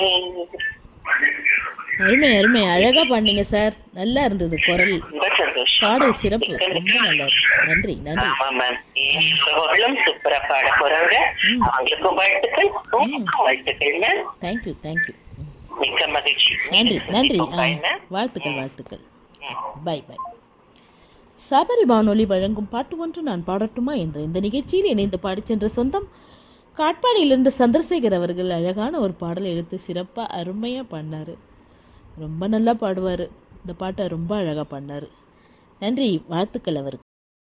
அருமை அருமை அழகா பாடுனீங்க சார் நல்லா இருந்தது குரல் ரொம்ப சந்தோஷம் பாடல் சிறப்பு மிக்க ரொம்ப நல்லா இருக்கு நன்றி நன்றி ஆமா மேம் அவர்களும் சூப்பரா பாட போறாங்க ம். அவங்களுக்கும் வாழ்த்துக்கள் உங்களுக்கும் வாழ்த்துக்கள் மேம் தேங்க்யூ தேங்க்யூ மிக்க மகிழ்ச்சி நன்றி நன்றி ஆ, Bye, ma'am. வாழ்த்துக்கள் வாழ்த்துக்கள் ம். பை பை சபரி வானொலி வழங்கும் பாட்டு ஒன்று நான் பாடட்டுமா என்ற இந்த நிகழ்ச்சியில் இணைந்து பாடிச் சென்ற சொந்தம் காட்பாடியிலிருந்து சந்திரசேகர் அவர்கள் அழகான ஒரு பாடலை எடுத்து சிறப்பாக அருமையாக பாடினார் ரொம்ப நல்லா பாடுவார் இந்த பாட்டை ரொம்ப அழகாக பாடினார் நன்றி வாழ்த்துக்கள் அவருக்கு